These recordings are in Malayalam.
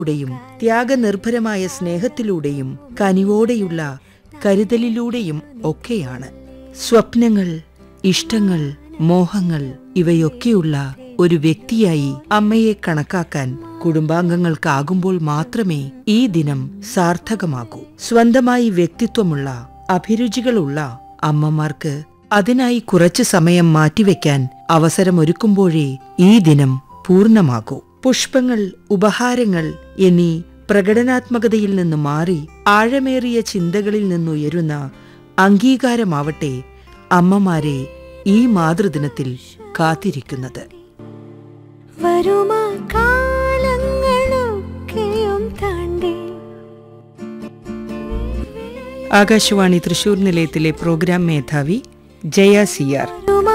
ൂടെയും ത്യാഗനിർഭരമായ സ്നേഹത്തിലൂടെയും കനിവോടെയുള്ള കരുതലിലൂടെയും ഒക്കെയാണ് സ്വപ്നങ്ങൾ ഇഷ്ടങ്ങൾ മോഹങ്ങൾ ഇവയൊക്കെയുള്ള ഒരു വ്യക്തിയായി അമ്മയെ കണക്കാക്കാൻ കുടുംബാംഗങ്ങൾക്കാകുമ്പോൾ മാത്രമേ ഈ ദിനം സാർത്ഥകമാകൂ സ്വന്തമായി വ്യക്തിത്വമുള്ള അഭിരുചികളുള്ള അമ്മമാർക്ക് അതിനായി കുറച്ചു സമയം മാറ്റിവെക്കാൻ അവസരമൊരുക്കുമ്പോഴേ ഈ ദിനം പൂർണ്ണമാകൂ പുഷ്പങ്ങൾ ഉപഹാരങ്ങൾ എന്നീ പ്രകടനാത്മകതയിൽ നിന്ന് മാറി ആഴമേറിയ ചിന്തകളിൽ നിന്നുയരുന്ന അംഗീകാരമാവട്ടെ അമ്മമാരെ ഈ മാതൃദിനത്തിൽ കാത്തിരിക്കുന്നത് വരുമാ കാലങ്ങളൊക്കെയും താണ്ടി ആകാശവാണി തൃശൂർ നിലയത്തിലെ പ്രോഗ്രാം മേധാവി ജയ സിയാർ വരുമാ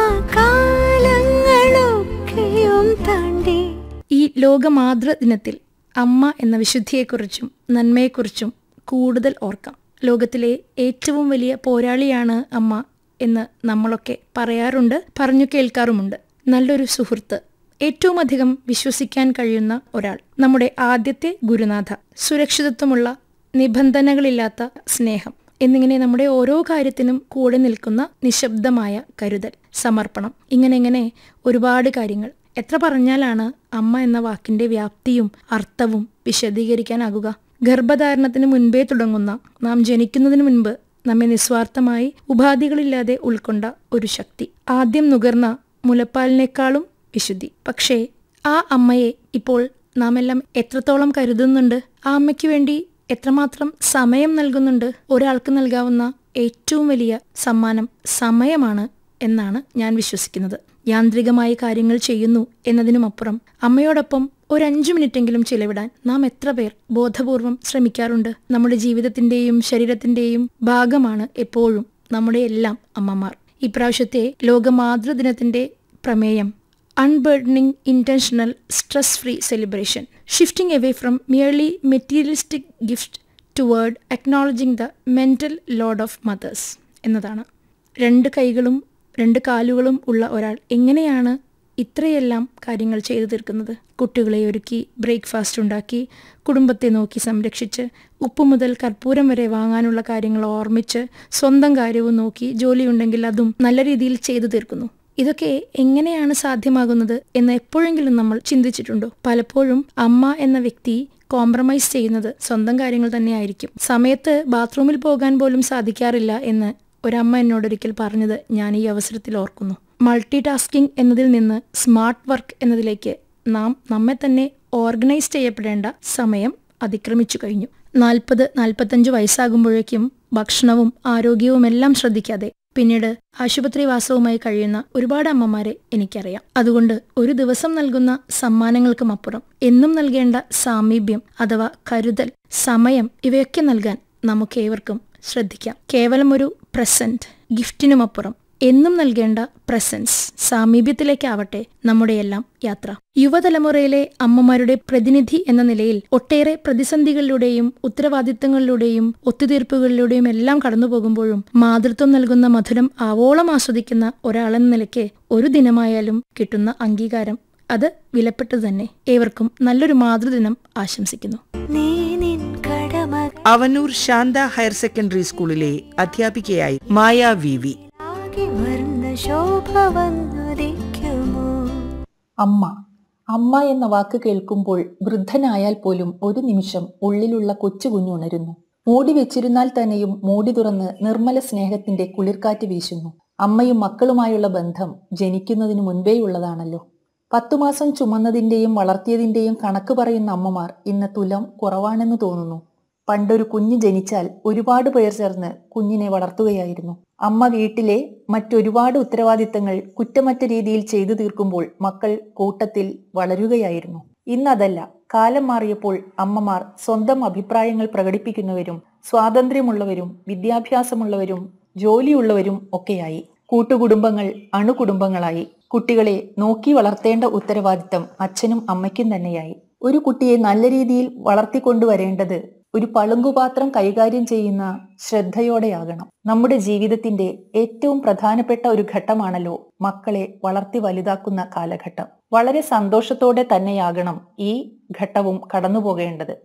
കാലങ്ങളൊക്കെയും താണ്ടി ഈ ലോക മാതൃദിനത്തിൽ അമ്മ എന്ന വിശുദ്ധിയെക്കുറിച്ചും നന്മയെക്കുറിച്ചും കൂടുതൽ ഓർക്കാം ലോകത്തിലെ ഏറ്റവും വലിയ പോരാളിയാണ് അമ്മ എന്ന് നമ്മളൊക്കെ പറയാറുണ്ട് പറഞ്ഞു കേൾക്കാറുമുണ്ട് നല്ലൊരു സുഹൃത്ത് ഏറ്റവും അധികം വിശ്വസിക്കാൻ കഴിയുന്ന ഒരാൾ നമ്മുടെ ആദ്യത്തെ ഗുരുനാഥ സുരക്ഷിതത്വമുള്ള നിബന്ധനകളില്ലാത്ത സ്നേഹം എന്നിങ്ങനെ നമ്മുടെ ഓരോ കാര്യത്തിനും കൂടെ നിൽക്കുന്ന നിശബ്ദമായ കരുതൽ സമർപ്പണം ഇങ്ങനെ ഇങ്ങനെ ഒരുപാട് കാര്യങ്ങൾ എത്ര പറഞ്ഞാലാണ് അമ്മ എന്ന വാക്കിന്റെ വ്യാപ്തിയും അർത്ഥവും വിശദീകരിക്കാനാകുക ഗർഭധാരണത്തിന് മുൻപേ തുടങ്ങുന്ന നാം ജനിക്കുന്നതിന് മുൻപ് നമ്മെ നിസ്വാർത്ഥമായി ഉപാധികളില്ലാതെ ഉൾക്കൊണ്ട ഒരു ശക്തി ആദ്യം നുകർന്ന മുലപ്പാലിനേക്കാളും വിശുദ്ധി പക്ഷേ ആ അമ്മയെ ഇപ്പോൾ നാം എല്ലാം എത്രത്തോളം കരുതുന്നുണ്ട് ആ അമ്മയ്ക്ക് വേണ്ടി എത്രമാത്രം സമയം നൽകുന്നുണ്ട് ഒരാൾക്ക് നൽകാവുന്ന ഏറ്റവും വലിയ സമ്മാനം സമയമാണ് എന്നാണ് ഞാൻ വിശ്വസിക്കുന്നത് യാന്ത്രികമായ കാര്യങ്ങൾ ചെയ്യുന്നു എന്നതിനുമപ്പുറം അമ്മയോടൊപ്പം ഒരു അഞ്ചു മിനിറ്റെങ്കിലും ചിലവിടാൻ നാം എത്ര പേർ ബോധപൂർവം ശ്രമിക്കാറുണ്ട് നമ്മുടെ ജീവിതത്തിന്റെയും ശരീരത്തിന്റെയും ഭാഗമാണ് എപ്പോഴും നമ്മുടെ എല്ലാം അമ്മമാർ ഇപ്രാവശ്യത്തെ ലോക മാതൃദിനത്തിന്റെ പ്രമേയം unburdening intentional stress free celebration shifting away from merely materialistic gift toward acknowledging the mental load of mothers എന്നതാണ് രണ്ട് കൈകളും രണ്ട് കാലുകളും ഉള്ള ഒരാൾ എങ്ങനെയാണ് ഇത്രയെല്ലാം കാര്യങ്ങൾ ചെയ്തു തീർക്കുന്നത് കുട്ടികളെ ഒരുക്കി ബ്രേക്ക്ഫാസ്റ്റ് ഉണ്ടാക്കി കുടുംബത്തെ നോക്കി സംരക്ഷിച്ച് ഉപ്പ് മുതൽ കർപ്പൂരം വരെ വാങ്ങാനുള്ള കാര്യങ്ങൾ ഓർമ്മിച്ച് സ്വന്തം കാര്യവും നോക്കി ജോലിയുണ്ടെങ്കിൽ അതും നല്ല രീതിയിൽ ചെയ്തു തീർക്കുന്നു ഇതൊക്കെ എങ്ങനെയാണ് സാധ്യമാകുന്നത് എന്ന് എപ്പോഴെങ്കിലും നമ്മൾ ചിന്തിച്ചിട്ടുണ്ടോ പലപ്പോഴും അമ്മ എന്ന വ്യക്തി കോംപ്രമൈസ് ചെയ്യുന്നത് സ്വന്തം കാര്യങ്ങൾ തന്നെയായിരിക്കും സമയത്ത് ബാത്റൂമിൽ പോകാൻ പോലും സാധിക്കാറില്ല എന്ന് ഒരമ്മ എന്നോടൊരിക്കൽ പറഞ്ഞത് ഞാൻ ഈ അവസരത്തിൽ ഓർക്കുന്നു മൾട്ടി ടാസ്കിംഗ് എന്നതിൽ നിന്ന് സ്മാർട്ട് വർക്ക് എന്നതിലേക്ക് നാം നമ്മെ തന്നെ ഓർഗനൈസ് ചെയ്യപ്പെടേണ്ട സമയം അതിക്രമിച്ചു കഴിഞ്ഞു നാൽപ്പത് നാൽപ്പത്തഞ്ച് വയസ്സാകുമ്പോഴേക്കും ഭക്ഷണവും ആരോഗ്യവും എല്ലാം ശ്രദ്ധിക്കാതെ പിന്നീട് ആശുപത്രിവാസവുമായി കഴിയുന്ന ഒരുപാട് അമ്മമാരെ എനിക്കറിയാം അതുകൊണ്ട് ഒരു ദിവസം നൽകുന്ന സമ്മാനങ്ങൾക്കും അപ്പുറം എന്നും നൽകേണ്ട സാമീപ്യം അഥവാ കരുതൽ സമയം ഇവയൊക്കെ നൽകാൻ നമുക്കേവർക്കും ശ്രദ്ധിക്കാം കേവലം ഒരു പ്രസന്റ് ഗിഫ്റ്റിനുമപ്പുറം എന്നും നൽകേണ്ട പ്രസൻസ് സാമീപ്യത്തിലേക്കാവട്ടെ നമ്മുടെയെല്ലാം യാത്ര യുവതലമുറയിലെ അമ്മമാരുടെ പ്രതിനിധി എന്ന നിലയിൽ ഒട്ടേറെ പ്രതിസന്ധികളിലൂടെയും ഉത്തരവാദിത്തങ്ങളിലൂടെയും ഒത്തുതീർപ്പുകളിലൂടെയും എല്ലാം കടന്നുപോകുമ്പോഴും മാതൃത്വം നൽകുന്ന മധുരം ആവോളം ആസ്വദിക്കുന്ന ഒരാളെന്ന നിലയ്ക്ക് ഒരു ദിനമായാലും കിട്ടുന്ന അംഗീകാരം അത് വിലപ്പെട്ടത് തന്നെ ഏവർക്കും നല്ലൊരു മാതൃദിനം ആശംസിക്കുന്നു നീ നിൻ കടമ അവനൂർ ശാന്ത ഹയർ സെക്കൻഡറി സ്കൂളിലെ അധ്യാപികയായി മായ വി വി ആകെ വർണ്ണ ശോഭ വന്നുദിക്കുമോ അമ്മ അമ്മ എന്ന വാക്ക് കേൾക്കുമ്പോൾ വൃദ്ധനായാൽ പോലും ഒരു നിമിഷം ഉള്ളിലുള്ള കൊച്ചു കുഞ്ഞുണരുന്നു മൂടി വെച്ചിരുന്നാൽ തന്നെയും മൂടി തുറന്ന് നിർമ്മല സ്നേഹത്തിന്റെ കുളിർക്കാറ്റ് വീശുന്നു അമ്മയും മക്കളുമായുള്ള ബന്ധം ജനിക്കുന്നതിന് മുൻപേയുള്ളതാണല്ലോ പത്തു മാസം ചുമന്നതിന്റെയും വളർത്തിയതിന്റെയും കണക്ക് പറയുന്ന അമ്മമാർ ഇന്ന് തുലം കുറവാണെന്ന് തോന്നുന്നു പണ്ടൊരു കുഞ്ഞ് ജനിച്ചാൽ ഒരുപാട് പേർ ചേർന്ന് കുഞ്ഞിനെ വളർത്തുകയായിരുന്നു അമ്മ വീട്ടിലെ മറ്റൊരുപാട് ഉത്തരവാദിത്തങ്ങൾ കുറ്റമറ്റ രീതിയിൽ ചെയ്തു തീർക്കുമ്പോൾ മക്കൾ കൂട്ടത്തിൽ വളരുകയായിരുന്നു ഇന്നതല്ല കാലം മാറിയപ്പോൾ അമ്മമാർ സ്വന്തം അഭിപ്രായങ്ങൾ പ്രകടിപ്പിക്കുന്നവരും സ്വാതന്ത്ര്യമുള്ളവരും വിദ്യാഭ്യാസമുള്ളവരും ജോലിയുള്ളവരും ഒക്കെയായി കൂട്ടുകുടുംബങ്ങൾ അണുകുടുംബങ്ങളായി കുട്ടികളെ നോക്കി വളർത്തേണ്ട ഉത്തരവാദിത്തം അച്ഛനും അമ്മയ്ക്കും തന്നെയായി ഒരു കുട്ടിയെ നല്ല രീതിയിൽ വളർത്തിക്കൊണ്ടുവരേണ്ടത് ഒരു പളുങ്കുപാത്രം കൈകാര്യം ചെയ്യുന്ന ശ്രദ്ധയോടെയാകണം നമ്മുടെ ജീവിതത്തിന്റെ ഏറ്റവും പ്രധാനപ്പെട്ട ഒരു ഘട്ടമാണല്ലോ മക്കളെ വളർത്തി വലുതാക്കുന്ന കാലഘട്ടം വളരെ സന്തോഷത്തോടെ തന്നെയാകണം ഈ ഘട്ടവും കടന്നുപോകേണ്ടത്